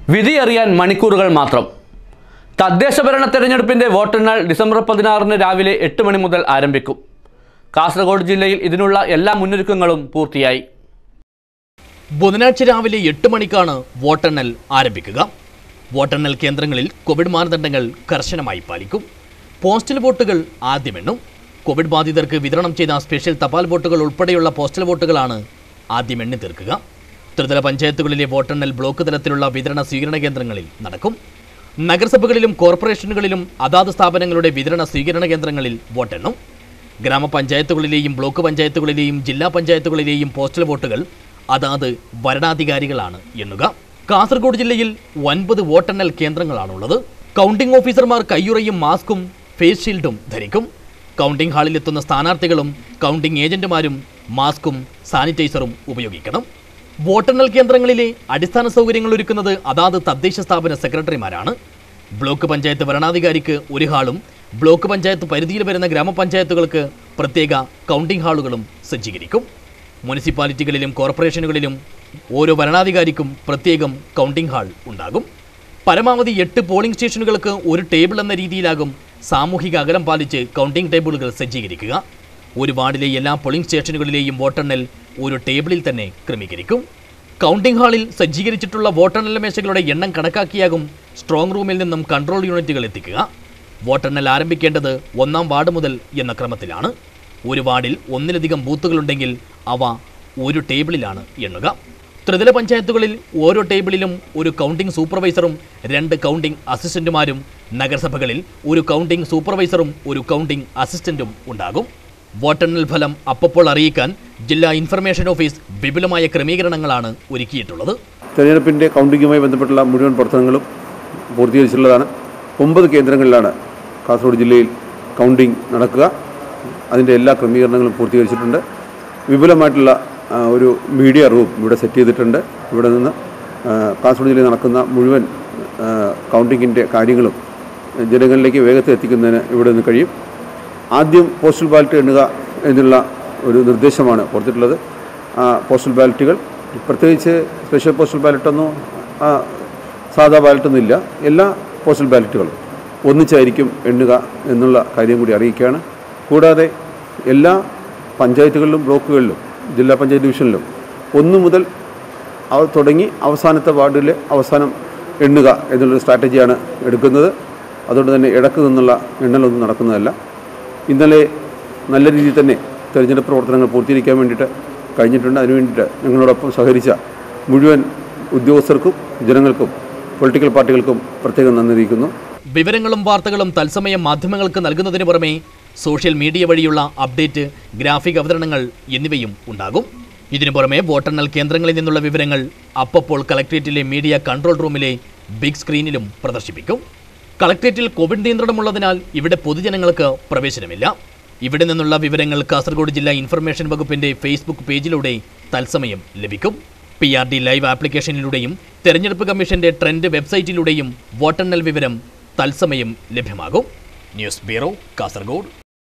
വിധിയറിയാൻ മണിക്കൂറുകൾ മാത്രം തദ്ദേശ ഭരണ തെരഞ്ഞെടുപ്പിന്റെ വോട്ടെണ്ണൽ ഡിസംബർ പതിനാറിന് രാവിലെ എട്ട് മണി മുതൽ ആരംഭിക്കും കാസർഗോഡ് ജില്ലയിൽ ഇതിനുള്ള എല്ലാ മുന്നൊരുക്കങ്ങളും പൂർത്തിയായി ബുധനാഴ്ച രാവിലെ എട്ട് മണിക്കാണ് വോട്ടെണ്ണൽ ആരംഭിക്കുക വോട്ടെണ്ണൽ കേന്ദ്രങ്ങളിൽ കോവിഡ് മാനദണ്ഡങ്ങൾ കർശനമായി പാലിക്കും പോസ്റ്റൽ വോട്ടുകൾ ആദ്യമെണ്ണും കോവിഡ് ബാധിതർക്ക് വിതരണം ചെയ്ത സ്പെഷ്യൽ തപാൽ വോട്ടുകൾ ഉൾപ്പെടെയുള്ള പോസ്റ്റൽ വോട്ടുകളാണ് ആദ്യം എണ്ണി തീർക്കുക ത്രിതല പഞ്ചായത്തുകളിലെ വോട്ടെണ്ണൽ ബ്ലോക്ക് തലത്തിലുള്ള വിതരണ സ്വീകരണ കേന്ദ്രങ്ങളിൽ നടക്കും നഗരസഭകളിലും കോർപ്പറേഷനുകളിലും അതാത് സ്ഥാപനങ്ങളുടെ വിതരണ സ്വീകരണ കേന്ദ്രങ്ങളിൽ വോട്ടെണ്ണും ഗ്രാമപഞ്ചായത്തുകളിലെയും ബ്ലോക്ക് പഞ്ചായത്തുകളിലെയും ജില്ലാ പഞ്ചായത്തുകളിലെയും പോസ്റ്റൽ വോട്ടുകൾ അതാത് വരണാധികാരികളാണ് എണ്ണുക കാസർഗോഡ് ജില്ലയിൽ ഒൻപത് വോട്ടെണ്ണൽ കേന്ദ്രങ്ങളാണുള്ളത് കൗണ്ടിംഗ് ഓഫീസർമാർ കയ്യുറയും മാസ്കും ഫേസ് ഷീൽഡും ധരിക്കും കൗണ്ടിംഗ് ഹാളിലെത്തുന്ന സ്ഥാനാർത്ഥികളും കൗണ്ടിംഗ് ഏജന്റുമാരും മാസ്കും സാനിറ്റൈസറും ഉപയോഗിക്കണം വോട്ടെണ്ണൽ കേന്ദ്രങ്ങളിലെ അടിസ്ഥാന സൗകര്യങ്ങൾ ഒരുക്കുന്നത് അതാത് തദ്ദേശ സ്ഥാപന സെക്രട്ടറിമാരാണ് ബ്ലോക്ക് പഞ്ചായത്ത് വരണാധികാരിക്ക് ഒരു ഹാളും ബ്ലോക്ക് പഞ്ചായത്ത് പരിധിയിൽ വരുന്ന ഗ്രാമപഞ്ചായത്തുകൾക്ക് പ്രത്യേക കൗണ്ടിംഗ് ഹാളുകളും സജ്ജീകരിക്കും മുനിസിപ്പാലിറ്റികളിലും കോർപ്പറേഷനുകളിലും ഓരോ വരണാധികാരിക്കും പ്രത്യേകം കൗണ്ടിംഗ് ഹാൾ ഉണ്ടാകും പരമാവധി എട്ട് പോളിംഗ് സ്റ്റേഷനുകൾക്ക് ഒരു ടേബിൾ എന്ന രീതിയിലാകും സാമൂഹിക അകലം പാലിച്ച് കൗണ്ടിംഗ് ടേബിളുകൾ സജ്ജീകരിക്കുക ഒരു വാർഡിലെ എല്ലാ പോളിംഗ് സ്റ്റേഷനുകളിലെയും വോട്ടെണ്ണൽ ഒരു ടേബിളിൽ തന്നെ ക്രമീകരിക്കും കൗണ്ടിംഗ് ഹാളിൽ സജ്ജീകരിച്ചിട്ടുള്ള വോട്ടെണ്ണൽ മേശകളുടെ എണ്ണം കണക്കാക്കിയാകും സ്ട്രോങ് റൂമിൽ നിന്നും കൺട്രോൾ യൂണിറ്റുകൾ എത്തിക്കുക വോട്ടെണ്ണൽ ആരംഭിക്കേണ്ടത് ഒന്നാം വാർഡ് മുതൽ എന്ന ക്രമത്തിലാണ് ഒരു വാർഡിൽ ഒന്നിലധികം ബൂത്തുകളുണ്ടെങ്കിൽ അവ ഒരു ടേബിളിലാണ് എണ്ണുക ത്രിതല പഞ്ചായത്തുകളിൽ ഓരോ ടേബിളിലും ഒരു കൗണ്ടിംഗ് സൂപ്പർവൈസറും രണ്ട് കൗണ്ടിംഗ് അസിസ്റ്റന്റുമാരും നഗരസഭകളിൽ ഒരു കൗണ്ടിംഗ് സൂപ്പർവൈസറും ഒരു കൗണ്ടിംഗ് അസിസ്റ്റന്റും ഉണ്ടാകും വോട്ടെണ്ണൽ ഫലം അപ്പപ്പോൾ അറിയിക്കാൻ ജില്ലാ ഇൻഫർമേഷൻ ഓഫീസ് വിപുലമായ ക്രമീകരണങ്ങളാണ് ഒരുക്കിയിട്ടുള്ളത് തെരഞ്ഞെടുപ്പിൻ്റെ കൗണ്ടിങ്ങുമായി ബന്ധപ്പെട്ടുള്ള മുഴുവൻ പ്രവർത്തനങ്ങളും പൂർത്തീകരിച്ചിട്ടുള്ളതാണ് ഒമ്പത് കേന്ദ്രങ്ങളിലാണ് കാസർഗോഡ് ജില്ലയിൽ കൗണ്ടിംഗ് നടക്കുക അതിൻ്റെ എല്ലാ ക്രമീകരണങ്ങളും പൂർത്തീകരിച്ചിട്ടുണ്ട് വിപുലമായിട്ടുള്ള ആ, ഒരു മീഡിയ റൂം ഇവിടെ സെറ്റ് ചെയ്തിട്ടുണ്ട് ഇവിടെ നിന്ന് ആ, കാസർഗോഡ് ജില്ലയിൽ നടക്കുന്ന മുഴുവൻ ആ, കൗണ്ടിങ്ങിൻ്റെ കാര്യങ്ങളും ജനങ്ങളിലേക്ക് വേഗത്തിൽ എത്തിക്കുന്നതിന് ഇവിടെ നിന്ന് കഴിയും ആദ്യം പോസ്റ്റൽ ബാലറ്റ് എണ്ണുക എന്നുള്ള ഒരു നിർദ്ദേശമാണ് കൊടുത്തിട്ടുള്ളത് ആ പോസ്റ്റൽ ബാലറ്റുകൾ പ്രത്യേകിച്ച് സ്പെഷ്യൽ പോസ്റ്റൽ ബാലറ്റൊന്നും ആ, സാധാ ബാലറ്റൊന്നും ഇല്ല എല്ലാ പോസ്റ്റൽ ബാലറ്റുകളും ഒന്നിച്ചായിരിക്കും എണ്ണുക എന്നുള്ള കാര്യം കൂടി അറിയിക്കുകയാണ് കൂടാതെ എല്ലാ പഞ്ചായത്തുകളിലും ബ്ലോക്കുകളിലും ജില്ലാ പഞ്ചായത്ത് ഡിവിഷനിലും ഒന്നു മുതൽ അവ തുടങ്ങി അവസാനത്തെ വാർഡിലെ അവസാനം എണ്ണുക എന്നുള്ളൊരു സ്ട്രാറ്റജിയാണ് എടുക്കുന്നത് അതുകൊണ്ട് തന്നെ ഇടക്ക് നിന്നുള്ള എണ്ണലൊന്നും നടക്കുന്നതല്ല ഇന്നലെ നല്ല രീതിയിൽ തന്നെ തെരഞ്ഞെടുപ്പ് പ്രവർത്തനങ്ങൾ പൂർത്തീകരിക്കാൻ വേണ്ടിയിട്ട് കഴിഞ്ഞിട്ടുണ്ട് അതിനു വേണ്ടിയിട്ട് ഞങ്ങളോടൊപ്പം സഹകരിച്ച മുഴുവൻ ഉദ്യോഗസ്ഥർക്കും ജനങ്ങൾക്കും പൊളിറ്റിക്കൽ പാർട്ടികൾക്കും പ്രത്യേകം നന്ദി അറിയിക്കുന്നു വിവരങ്ങളും വാർത്തകളും തത്സമയം മാധ്യമങ്ങൾക്ക് നൽകുന്നതിന് പുറമെ സോഷ്യൽ മീഡിയ വഴിയുള്ള അപ്ഡേറ്റ് ഗ്രാഫിക് അവതരണങ്ങൾ എന്നിവയും ഉണ്ടാകും ഇതിനു പുറമെ വോട്ടെണ്ണൽ കേന്ദ്രങ്ങളിൽ നിന്നുള്ള വിവരങ്ങൾ അപ്പപ്പോൾ കളക്ട്രേറ്റിലെ മീഡിയ കൺട്രോൾ റൂമിലെ ബിഗ് സ്ക്രീനിലും പ്രദർശിപ്പിക്കും കളക്ട്രേറ്റിൽ കോവിഡ് നിയന്ത്രണമുള്ളതിനാൽ ഇവിടെ പൊതുജനങ്ങൾക്ക് പ്രവേശനമില്ല ഇവിടെ നിന്നുള്ള വിവരങ്ങൾ കാസർഗോഡ് ജില്ലാ ഇൻഫർമേഷൻ വകുപ്പിന്റെ ഫേസ്ബുക്ക് പേജിലൂടെ തത്സമയം ലഭിക്കും പി ആർ ഡി ലൈവ് ആപ്ലിക്കേഷനിലൂടെയും തെരഞ്ഞെടുപ്പ് കമ്മീഷന്റെ ട്രെൻഡ് വെബ്സൈറ്റിലൂടെയും വോട്ടെണ്ണൽ വിവരം തത്സമയം ലഭ്യമാകും ന്യൂസ് ബ്യൂറോ കാസർഗോഡ്